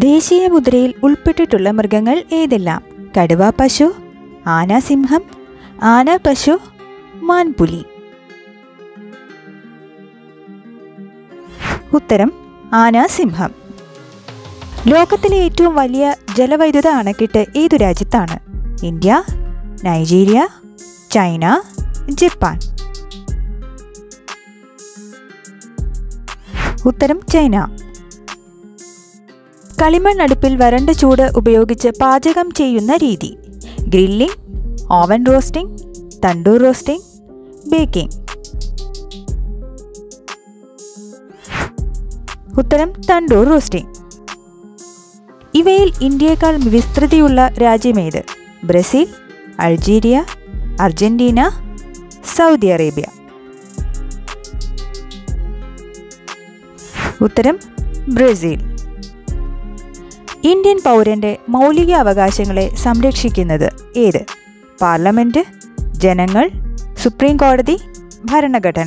ദേശീയ മുദ്രയിൽ ഉൾപ്പെട്ടിട്ടുള്ള മൃഗങ്ങൾ ഏതെല്ലാം കടുവ പശു ആന സിംഹം ആന പശു മാൻപുലി ഉത്തരം ആന സിംഹം ലോകത്തിലെ ഏറ്റവും വലിയ ജലവൈദ്യുത അണക്കെട്ട് ഏതു രാജ്യത്താണ് ഇന്ത്യ നൈജീരിയ ചൈന ജപ്പാൻ ഉത്തരം ചൈന കളിമൺ അടുപ്പിൽ വരണ്ട ചൂട് ഉപയോഗിച്ച് പാചകം ചെയ്യുന്ന രീതി grilling oven roasting tandoor roasting baking ഉത്തരം തണ്ടൂർ റോസ്റ്റിംഗ് ഇവയിൽ ഇന്ത്യയേക്കാൾ വിസ്തൃതിയുള്ള രാജ്യമേത് Brazil Algeria Argentina Saudi Arabia ഉത്തരം ബ്രസീൽ ഇന്ത്യൻ പൗരന്റെ മൗലിക അവകാശങ്ങളെ സംരക്ഷിക്കുന്നത് ഏത് പാർലമെന്റ് ജനങ്ങൾ സുപ്രീം കോടതി ഭരണഘടന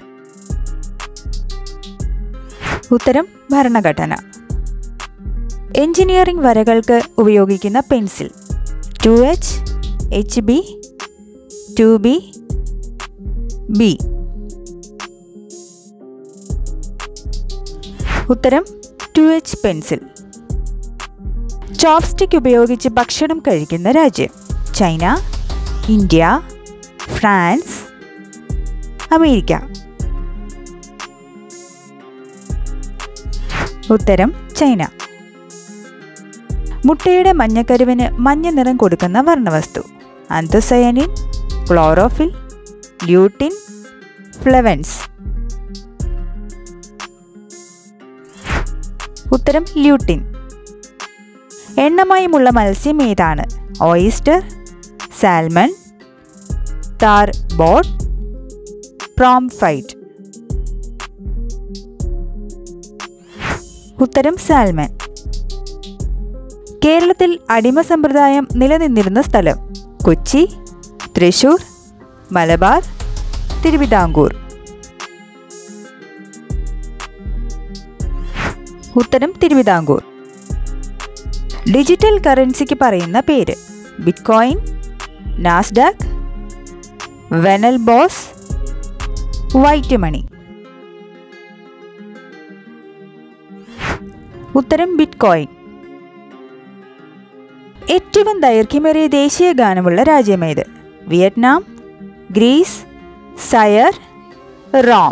ഉത്തരം ഭരണഘടന എഞ്ചിനീയറിംഗ് വരകൾക്ക് ഉപയോഗിക്കുന്ന pencil two H H B two B B ഉത്തരം ടു എച്ച് പെൻസിൽ ചോപ്സ്റ്റിക് ഉപയോഗിച്ച് ഭക്ഷണം കഴിക്കുന്ന രാജ്യം ചൈന ഇന്ത്യ ഫ്രാൻസ് അമേരിക്ക ഉത്തരം ചൈന മുട്ടയുടെ മഞ്ഞക്കരുവിന് മഞ്ഞ നിറം കൊടുക്കുന്ന വർണ്ണവസ്തു ആന്തോസയനിൻ ക്ലോറോഫിൽ ല്യൂട്ടിൻ ഫ്ലവൻസ് ഉത്തരം ല്യൂട്ടിൻ എണ്ണമയമുള്ള മത്സ്യം ഏതാണ് oyster salmon turbot pomfret ഉത്തരം സാൽമൺ കേരളത്തിൽ അടിമ സമ്പ്രദായം നിലനിന്നിരുന്ന സ്ഥലം കൊച്ചി തൃശൂർ മലബാർ തിരുവിതാംകൂർ ഉത്തരം തിരുവിതാംകൂർ ഡിജിറ്റൽ കറൻസിക്ക് പറയുന്ന പേര് ബിറ്റ്കോയിൻ നാസ്ഡാക്ക് വെനൽ ബോസ് വൈറ്റ് മണി ഉത്തരം ബിറ്റ്കോയിൻ ഏറ്റവും ദൈർഘ്യമേറിയ ദേശീയ ഗാനമുള്ള രാജ്യമേത് വിയറ്റ്നാം ഗ്രീസ് സയർ റോം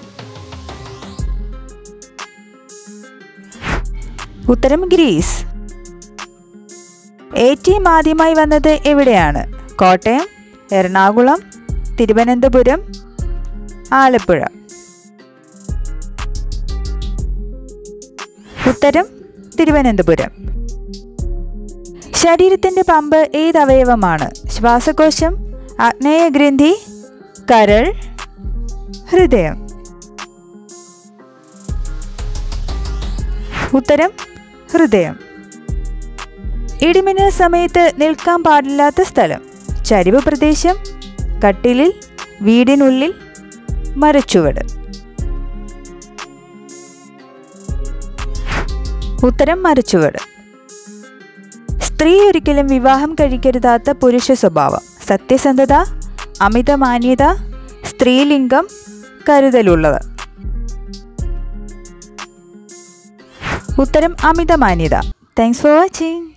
ഉത്തരം ഗ്രീസ് എ ടി എം ആദ്യമായി വന്നത് എവിടെയാണ് കോട്ടയം എറണാകുളം തിരുവനന്തപുരം ആലപ്പുഴ ഉത്തരം തിരുവനന്തപുരം ശരീരത്തിൻ്റെ പമ്പ് ഏത് അവയവമാണ് ശ്വാസകോശം ആഗ്നേയഗ്രന്ഥി കരൾ ഹൃദയം ഉത്തരം ഹൃദയം ഇടിമിന്നൽ സമയത്ത് നിൽക്കാൻ പാടില്ലാത്ത സ്ഥലം ചരിവ് പ്രദേശം കട്ടിലിൽ വീടിനുള്ളിൽ മരച്ചുവട് ഉത്തരം മരച്ചുവട് സ്ത്രീ ഒരിക്കലും വിവാഹം കഴിക്കരുതാത്ത പുരുഷ സ്വഭാവം സത്യസന്ധത അമിതമാന്യത സ്ത്രീലിംഗം കരുതലുള്ളത് ഉത്തരം അമിതമാന്യത താങ്ക്സ് ഫോർ വാച്ചിങ്